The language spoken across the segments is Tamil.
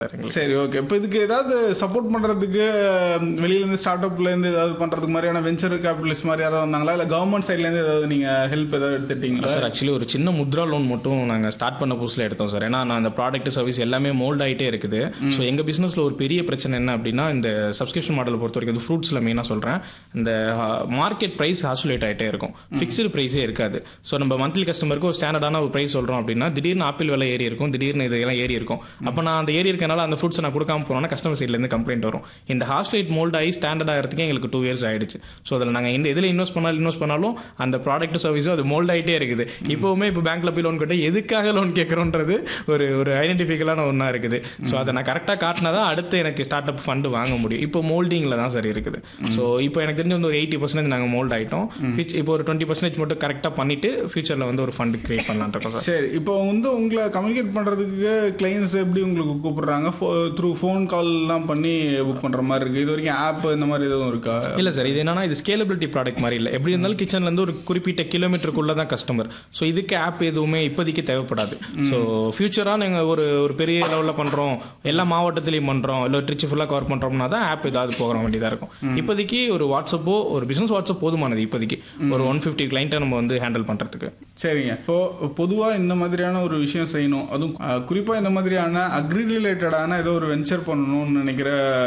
சரி ஓகே இப்போ இதுக்கு ஏதாவது சப்போர்ட் பண்றதுக்கு அஹ், வெளியில இருந்து ஸ்டார்ட் அப்ல இருந்து ஏதாவது பண்றதுக்கு மாதிரியான வெஞ்சர் கேபிட்டலிஸ்ட் மாதிரி யாராவது வந்தாங்களா இல்ல கவர்மெண்ட் சைட்ல இருந்து ஏதாவது நீங்க ஹெல்ப் ஏதாவது எடுத்துட்டீங்களா சார் ஆக்சுவலி ஒரு சின்ன முத்ரா லோன் மட்டும் நாங்கள் ஸ்டார்ட் பண்ண புதுசில் எடுத்தோம் சார் ஏன்னா நான் அந்த ப்ராடக்ட் சர்வீஸ் எல்லாமே மோல்ட் ஆகிட்டே இருக்குது ஸோ எங்கள் பிஸ்னஸில் ஒரு பெரிய பிரச்சனை என்ன அப்படின்னா இந்த சப்ஸ்கிரிப்ஷன் மாடலை பொறுத்த வரைக்கும் இந்த ஃப்ரூட்ஸில் மெயினாக சொல்கிறேன் இந்த மார்க்கெட் ப்ரைஸ் ஆசுலேட் ஆகிட்டே இருக்கும் ஃபிக்ஸ்டு ப்ரைஸே இருக்காது ஸோ நம்ம மந்த்லி கஸ்டமருக்கு ஒரு ஸ்டாண்டர்டான ஒரு ப்ரைஸ் சொல்கிறோம் அப்படின்னா திடீர்னு ஆப்பிள் விலை ஏறி இருக்கும் திடீர்னு இதெல்லாம் ஏறி இருக்கும் அப்போ நான் அந்த ஏறி இருக்கனால அந்த ஃப்ரூட்ஸை நான் கொடுக்காம போனோம்னா கஸ்டமர் சைட்லேருந்து கம்ப்ளைண்ட் வரும் இந்த ஹாஸ்லைட் மோல்ட் ஆகி ஸ்டாண்டர்ட் ஆகிறதுக்கு எங்களுக்கு டூ இயர்ஸ் ஆயிடுச்சு ஸோ அதில் நாங்கள் இந்த இதில் இன்வெஸ்ட் பண்ணாலும் இன்வெஸ்ட் பண்ணாலும் அந்த ப்ராடக்ட் சர்வீஸும் அது மோல்ட் ஆகிட்டே இருக்குது இப்போவுமே இப்போ பேங்க்ல போய் லோன் கேட்டால் எதுக்காக லோன் கேட்குறோன்றது ஒரு ஒரு ஐடென்டிஃபிக்கலான ஒன்றா இருக்குது ஸோ அதை நான் கரெக்டாக காட்டினா தான் அடுத்து எனக்கு ஸ்டார்ட் அப் ஃபண்டு வாங்க முடியும் இப்போ மோல்டிங்கில் தான் சரி இருக்குது ஸோ இப்போ எனக்கு தெரிஞ்ச வந்து ஒரு எயிட்டி பர்சன்டேஜ் நாங்கள் மோல்ட் ஆகிட்டோம் இப்போ ஒரு டுவெண்ட்டி பர்சன்டேஜ் மட்டும் கரெக்டாக பண்ணிட்டு ஃபியூச்சரில் வந்து ஒரு ஃபண்டு கிரியேட் பண்ணலான்னு இருக்கோம் சார் சரி இப்போ வந்து உங்களை கம்யூனிகேட் பண்றதுக்கு கிளைண்ட்ஸ் எப்படி உங்களுக்கு கூப்பிடுறாங்க த்ரூ ஃபோன் கால்லாம் பண்ணி புக் பண்ற மாதிரி இருக்கு இது வரைக்கும் ஆப் இந்த மாதிரி எதுவும் இருக்கா இல்லை சார் இது என்னன்னா இது ஸ்கேலபிலிட்டி ப்ராடக்ட் மாதிரி இல்லை எப்படி இருந்தாலும் கிச்சன்ல இருந்து ஒரு குறிப்பிட்ட கிலோமீட்டருக்குள்ள தான் கஸ்டமர் ஸோ இதுக்கு ஆப் எதுவுமே இப்போதைக்கு தேவைப்படாது ஸோ ஃபியூச்சராக நாங்கள் ஒரு ஒரு பெரிய லெவலில் பண்ணுறோம் எல்லா மாவட்டத்திலையும் பண்ணுறோம் இல்லை ட்ரிச்சு ஃபுல்லாக கவர் பண்ணுறோம்னா தான் ஆப் ஏதாவது போகிற வேண்டியதாக இருக்கும் இப்போதைக்கு ஒரு வாட்ஸ்அப்போ ஒரு பிஸ்னஸ் வாட்ஸ்அப் போதுமானது இப்போதைக்கு ஒரு ஒன் ஃபிஃப்டி கிளைண்ட்டை நம்ம வந்து ஹேண்டில் பண்ணுறதுக்கு சரிங்க இப்போ பொதுவா இந்த மாதிரியான ஒரு விஷயம் செய்யணும் அதுவும் அஹ், குறிப்பா இந்த மாதிரியான அக்ரி ரிலேட்டடான ஏதோ ஒரு வெஞ்சர் பண்ணணும்னு நினைக்கிற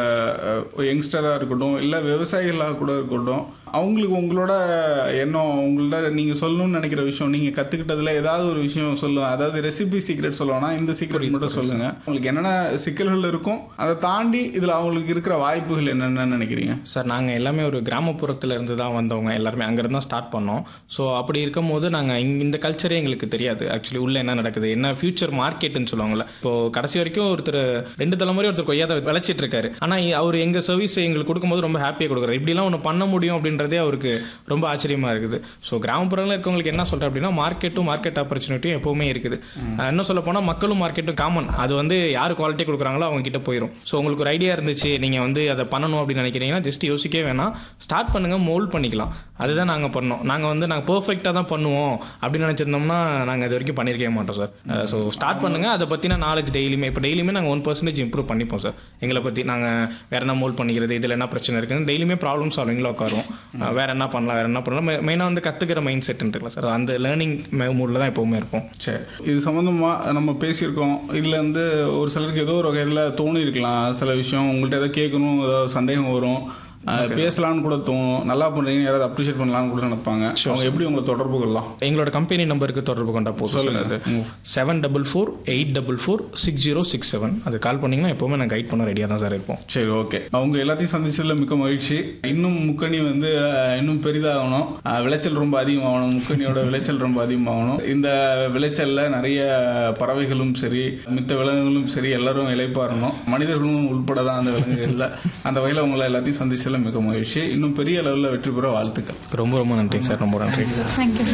யங்ஸ்டரா இருக்கட்டும் இல்ல விவசாயிகளாக கூட இருக்கட்டும் அவங்களுக்கு உங்களோட எண்ணம் உங்கள்ட்ட நீங்க சொல்லணும்னு நினைக்கிற விஷயம் நீங்க கத்துக்கிட்டதுல ஏதாவது ஒரு விஷயம் சொல்லுங்க அதாவது ரெசிபி சீக்ரெட் சொல்லணும்னா இந்த சீக்ரெட் மட்டும் சொல்லுங்க உங்களுக்கு என்னென்ன சிக்கல்கள் இருக்கும் அதை தாண்டி இதுல அவங்களுக்கு இருக்கிற வாய்ப்புகள் என்னென்னு நினைக்கிறீங்க சார் நாங்கள் எல்லாமே ஒரு கிராமப்புறத்துல இருந்து தான் வந்தவங்க எல்லாருமே அங்கேருந்து தான் ஸ்டார்ட் பண்ணோம் ஸோ அப்படி இருக்கும்போது நாங்கள் இந்த கல்ச்சரே எங்களுக்கு தெரியாது ஆக்சுவலி உள்ள என்ன நடக்குது என்ன ஃபியூச்சர் மார்க்கெட்டுன்னு சொல்லுவாங்கல்ல இப்போ கடைசி வரைக்கும் ஒருத்தர் ரெண்டு தலைமுறை ஒருத்தர் கொய்யாத விளைச்சிட்டு இருக்காரு ஆனால் அவர் எங்கள் சர்வீஸ் எங்களுக்கு கொடுக்கும்போது ரொம்ப ஹாப்பியாக கொடுக்குறாரு இப்படிலாம் ஒன்று பண்ண முடியும் அப்படின்றதே அவருக்கு ரொம்ப ஆச்சரியமா இருக்குது ஸோ கிராமப்புறங்களில் இருக்கவங்களுக்கு என்ன சொல்கிறேன் அப்படின்னா மார்க்கெட்டும் மார்க்கெட் ஆப்பர்ச்சுனிட்டியும் எப்பவுமே இருக்குது அஹ் இன்னும் சொல்ல போனால் மக்களும் மார்க்கெட்டும் காமன் அது வந்து யார் குவாலிட்டி கொடுக்குறாங்களோ அவங்க கிட்ட போயிடும் ஸோ உங்களுக்கு ஒரு ஐடியா இருந்துச்சு நீங்கள் வந்து அதை பண்ணணும் அப்படின்னு நினைக்கிறீங்கன்னா ஜஸ்ட் யோசிக்கவே வேணாம் ஸ்டார்ட் பண்ணுங்க மோல்ட் பண்ணிக்கலாம் அதுதான் நாங்கள் பண்ணோம் நாங்கள் வந்து நாங்கள் பெர்ஃபெக்டாக தான் பண்ணுவோம் அப்படின்னு நினச்சிருந்தோம்னா நாங்கள் இது வரைக்கும் பண்ணியிருக்கவே மாட்டோம் சார் ஸோ ஸ்டார்ட் பண்ணுங்க அதை பற்றின நாலேஜ் டெய்லியுமே இப்போ டெய்லியுமே நாங்கள் ஒன் பர்சன்டேஜ் இம்ப்ரூவ் பண்ணிப்போம் சார் எங்களை பற்றி நாங்கள் வேற என்ன மோல்ட் பண்ணிக்கிறது இதில் என்ன பிரச்சனை இருக்குன்னு டெய்லியுமே ப்ராப்ளம் சால்விங்கில் உட்காருவோம் அஹ் வேற என்ன பண்ணலாம் வேற என்ன பண்ணலாம் மெயினாக வந்து கற்றுக்கிற மைண்ட் செட் இருக்குல்ல சார் அந்த லேர்னிங் மூடில் தான் எப்போவுமே இருப்போம் சரி இது சம்மந்தமா நம்ம பேசியிருக்கோம் இதுல இருந்து ஒரு சிலருக்கு ஏதோ ஒரு வகையில் தோணி இருக்கலாம் சில விஷயம் உங்கள்கிட்ட ஏதோ கேட்கணும் ஏதாவது சந்தேகம் வரும் அஹ், பேசலாம்னு கூட தோணும் நல்லா பண்றீங்கன்னு யாராவது அப்ரிஷியேட் பண்ணலாம்னு கூட நினைப்பாங்க அவங்க எப்படி உங்களை தொடர்பு கொள்ளலாம் எங்களோட கம்பெனி நம்பருக்கு தொடர்பு கொண்டா போதும் அது seven double four eight double four six zero six seven அது கால் பண்ணிங்கன்னா எப்போவுமே நான் கைட் பண்ண ரெடியாக தான் சார் இருப்போம் சரி ஓகே அவங்க எல்லாத்தையும் சந்திச்சதுல மிக்க மகிழ்ச்சி இன்னும் முக்கணி வந்து அஹ், இன்னும் பெரிதாகணும் அஹ், விளைச்சல் ரொம்ப அதிகமாகணும் முக்கணியோட விளைச்சல் ரொம்ப அதிகமாகணும் இந்த விளைச்சல்ல நிறைய பறவைகளும் சரி மித்த விலங்குகளும் சரி எல்லாரும் இளைப்பாறணும் மனிதர்களும் உள்பட தான் அந்த விலங்குகள்ல அந்த வகையில் உங்களை எல்லாத்தையும் சந்திச்சதுல மிக மகிழ்ச்சி இன்னும் பெரிய அளவில் வெற்றி பெற வாழ்த்துக்கள் ரொம்ப ரொம்ப நன்றி சார் ரொம்ப நன்றி தேங்க்யூ